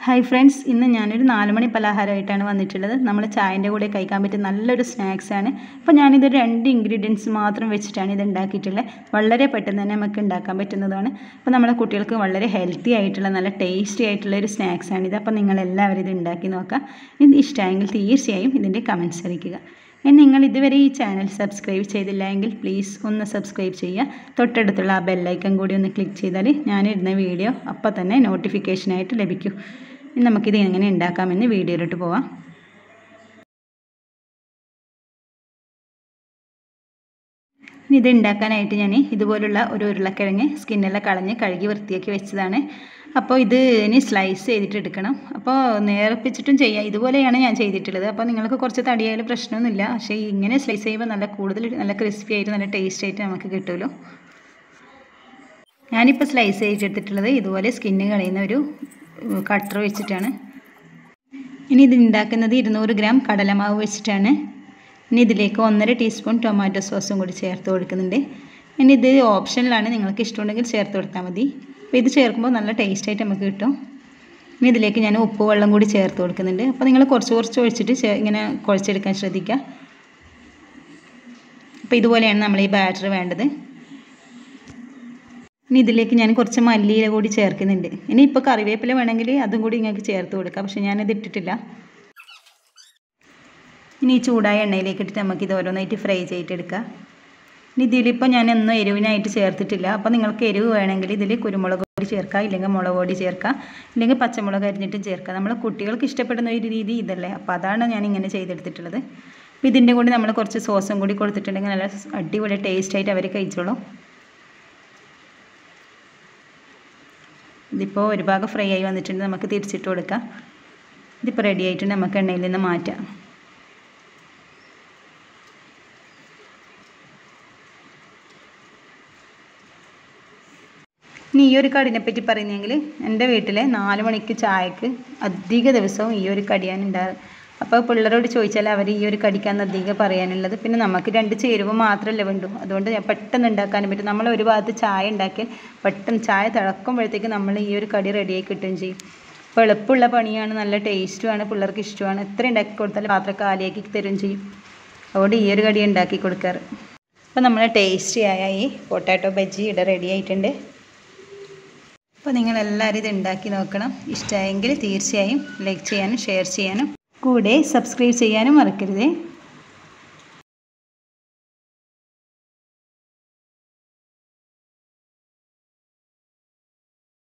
hi friends ഇന്ന് ഞാനൊരു നാല് മണി പലഹാരമായിട്ടാണ് വന്നിട്ടുള്ളത് നമ്മൾ ചായൻ്റെ കൂടെ കഴിക്കാൻ പറ്റിയ നല്ലൊരു സ്നാക്സാണ് അപ്പോൾ ഞാനിത് രണ്ട് ഇൻഗ്രീഡിയൻസ് മാത്രം വെച്ചിട്ടാണ് ഇത് ഉണ്ടാക്കിയിട്ടുള്ളത് വളരെ പെട്ടെന്ന് തന്നെ നമുക്ക് ഉണ്ടാക്കാൻ പറ്റുന്നതാണ് അപ്പോൾ നമ്മളെ കുട്ടികൾക്ക് വളരെ ഹെൽത്തി ആയിട്ടുള്ള നല്ല ടേസ്റ്റി ആയിട്ടുള്ള ഒരു സ്നാക്സാണിത് അപ്പോൾ നിങ്ങളെല്ലാവരും ഇത് ഉണ്ടാക്കി നോക്കാം ഇത് ഇഷ്ടമായെങ്കിൽ തീർച്ചയായും ഇതിൻ്റെ കമൻറ്റ്സ് അറിയിക്കുക ഇനി നിങ്ങൾ ഇതുവരെ ഈ ചാനൽ സബ്സ്ക്രൈബ് ചെയ്തില്ല എങ്കിൽ പ്ലീസ് ഒന്ന് സബ്സ്ക്രൈബ് ചെയ്യുക തൊട്ടടുത്തുള്ള ആ ബെല്ലൈക്കൺ കൂടി ഒന്ന് ക്ലിക്ക് ചെയ്താൽ ഞാനിടുന്ന വീഡിയോ അപ്പോൾ തന്നെ നോട്ടിഫിക്കേഷനായിട്ട് ലഭിക്കും ഇനി നമുക്കിത് എങ്ങനെ ഉണ്ടാക്കാമെന്ന് വീഡിയോയിലോട്ട് പോവാം ഇനി ഇത് ഉണ്ടാക്കാനായിട്ട് ഞാൻ ഇതുപോലുള്ള ഒരു ഉരുളക്കിഴങ്ങ് സ്കിന്നെല്ലാം കളഞ്ഞ് കഴുകി വൃത്തിയാക്കി വെച്ചതാണ് അപ്പോൾ ഇത് ഇനി സ്ലൈസ് ചെയ്തിട്ട് എടുക്കണം അപ്പോൾ നേർപ്പിച്ചിട്ടും ചെയ്യാം ഇതുപോലെയാണ് ഞാൻ ചെയ്തിട്ടുള്ളത് അപ്പോൾ നിങ്ങൾക്ക് കുറച്ച് തടിയായാലും പ്രശ്നമൊന്നുമില്ല പക്ഷേ ഇങ്ങനെ സ്ലൈസ് ചെയ്യുമ്പോൾ നല്ല കൂടുതൽ നല്ല ക്രിസ്പി ആയിട്ട് നല്ല ടേസ്റ്റ് ആയിട്ട് നമുക്ക് കിട്ടുമല്ലോ ഞാനിപ്പോൾ സ്ലൈസ് ചെയ്തെടുത്തിട്ടുള്ളത് ഇതുപോലെ സ്കിന്ന് കളയുന്ന ഒരു കട്ടർ വെച്ചിട്ടാണ് ഇനി ഇത് ഉണ്ടാക്കുന്നത് ഇരുന്നൂറ് ഗ്രാം കടലമാവ് വെച്ചിട്ടാണ് ഇനി ഇതിലേക്ക് ഒന്നര ടീസ്പൂൺ ടൊമാറ്റോ സോസും കൂടി ചേർത്ത് കൊടുക്കുന്നുണ്ട് ഇനി ഇത് ഓപ്ഷനിലാണ് നിങ്ങൾക്ക് ഇഷ്ടമുണ്ടെങ്കിൽ ചേർത്ത് കൊടുത്താൽ മതി അപ്പോൾ ഇത് ചേർക്കുമ്പോൾ നല്ല ടേസ്റ്റ് ആയിട്ട് നമുക്ക് കിട്ടും ഇനി ഇതിലേക്ക് ഞാൻ ഉപ്പ് വെള്ളം കൂടി ചേർത്ത് കൊടുക്കുന്നുണ്ട് അപ്പോൾ നിങ്ങൾ കുറച്ച് കുറച്ച് ഒഴിച്ചിട്ട് ഇങ്ങനെ കുഴച്ചെടുക്കാൻ ശ്രദ്ധിക്കുക അപ്പോൾ ഇതുപോലെയാണ് നമ്മൾ ഈ ബാറ്റർ വേണ്ടത് ഇനി ഇതിലേക്ക് ഞാൻ കുറച്ച് മല്ലിയില കൂടി ചേർക്കുന്നുണ്ട് ഇനി ഇപ്പോൾ കറിവേപ്പില വേണമെങ്കിൽ അതും കൂടി നിങ്ങൾക്ക് ചേർത്ത് കൊടുക്കാം പക്ഷേ ഞാനത് ഇട്ടിട്ടില്ല ഇനി ഈ ചൂടായ എണ്ണയിലേക്ക് ഇട്ടിട്ട് നമുക്കിത് ഓരോന്നായിട്ട് ഫ്രൈ ചെയ്തിട്ടെടുക്കാം ഇനി ഇതിലിപ്പോൾ ഞാൻ ഒന്നും എരിവിനായിട്ട് ചേർത്തിട്ടില്ല അപ്പോൾ നിങ്ങൾക്ക് എരിവ് വേണമെങ്കിൽ ഇതിൽ കുരുമുളക് പൊടി ചേർക്കാം ഇല്ലെങ്കിൽ മുളക് പൊടി ചേർക്കാം ഇല്ലെങ്കിൽ പച്ചമുളക് അരിഞ്ഞിട്ടും ചേർക്കാം നമ്മൾ കുട്ടികൾക്ക് ഇഷ്ടപ്പെടുന്ന ഒരു രീതി ഇതല്ലേ അപ്പോൾ അതാണ് ഞാൻ ഇങ്ങനെ ചെയ്തെടുത്തിട്ടുള്ളത് അപ്പോൾ ഇതിൻ്റെ കൂടി നമ്മൾ കുറച്ച് സോസും കൂടി കൊടുത്തിട്ടുണ്ടെങ്കിൽ നല്ല അടിപൊളി ടേസ്റ്റായിട്ട് അവർ കഴിച്ചോളും ഇതിപ്പോൾ ഒരു ഭാഗം ഫ്രൈ ആയി വന്നിട്ടുണ്ട് നമുക്ക് തിരിച്ചിട്ട് കൊടുക്കാം ഇതിപ്പോൾ റെഡി ആയിട്ടുണ്ട് നമുക്ക് എണ്ണയിൽ നിന്ന് മാറ്റാം ഇനി ഈ ഒരു കടിനെ പറ്റി പറയുന്നെങ്കിൽ എൻ്റെ വീട്ടിൽ നാല് മണിക്ക് ചായക്ക് അധിക ദിവസവും ഈ ഒരു കടിയാണ് ഉണ്ടാറ് അപ്പോൾ പിള്ളേരോട് ചോദിച്ചാൽ അവർ ഈ ഒരു കടിക്കാന്ന് അധികം പറയാനുള്ളത് പിന്നെ നമുക്ക് രണ്ട് ചേരുവ മാത്രമല്ലേ വേണ്ടു അതുകൊണ്ട് ഞാൻ പെട്ടെന്ന് ഉണ്ടാക്കാനും പറ്റും നമ്മൾ ഒരു ഭാഗത്ത് ചായ ഉണ്ടാക്കിയാൽ പെട്ടെന്ന് ചായ തിളക്കുമ്പോഴത്തേക്ക് നമ്മൾ ഈ ഒരു കടി റെഡിയായി കിട്ടുകയും ചെയ്യും അപ്പോൾ എളുപ്പമുള്ള പണിയാണ് നല്ല ടേസ്റ്റുമാണ് പിള്ളേർക്ക് ഇഷ്ടമാണ് എത്ര ഉണ്ടാക്കി കൊടുത്താലും പാത്രം കാലിയാക്കി തരും ചെയ്യും അതുകൊണ്ട് ഈ ഒരു കടി ഉണ്ടാക്കി കൊടുക്കാറ് അപ്പോൾ നമ്മൾ ടേസ്റ്റി ആയ ഈ പൊട്ടാറ്റോ ബജ്ജി ഇവിടെ റെഡി ആയിട്ടുണ്ട് അപ്പോൾ നിങ്ങളെല്ലാവരും ഇത് ഉണ്ടാക്കി നോക്കണം ഇഷ്ടമായെങ്കിൽ തീർച്ചയായും ലൈക്ക് ചെയ്യാനും ഷെയർ ചെയ്യാനും കൂടെ സബ്സ്ക്രൈബ് ചെയ്യാനും മറക്കരുതേ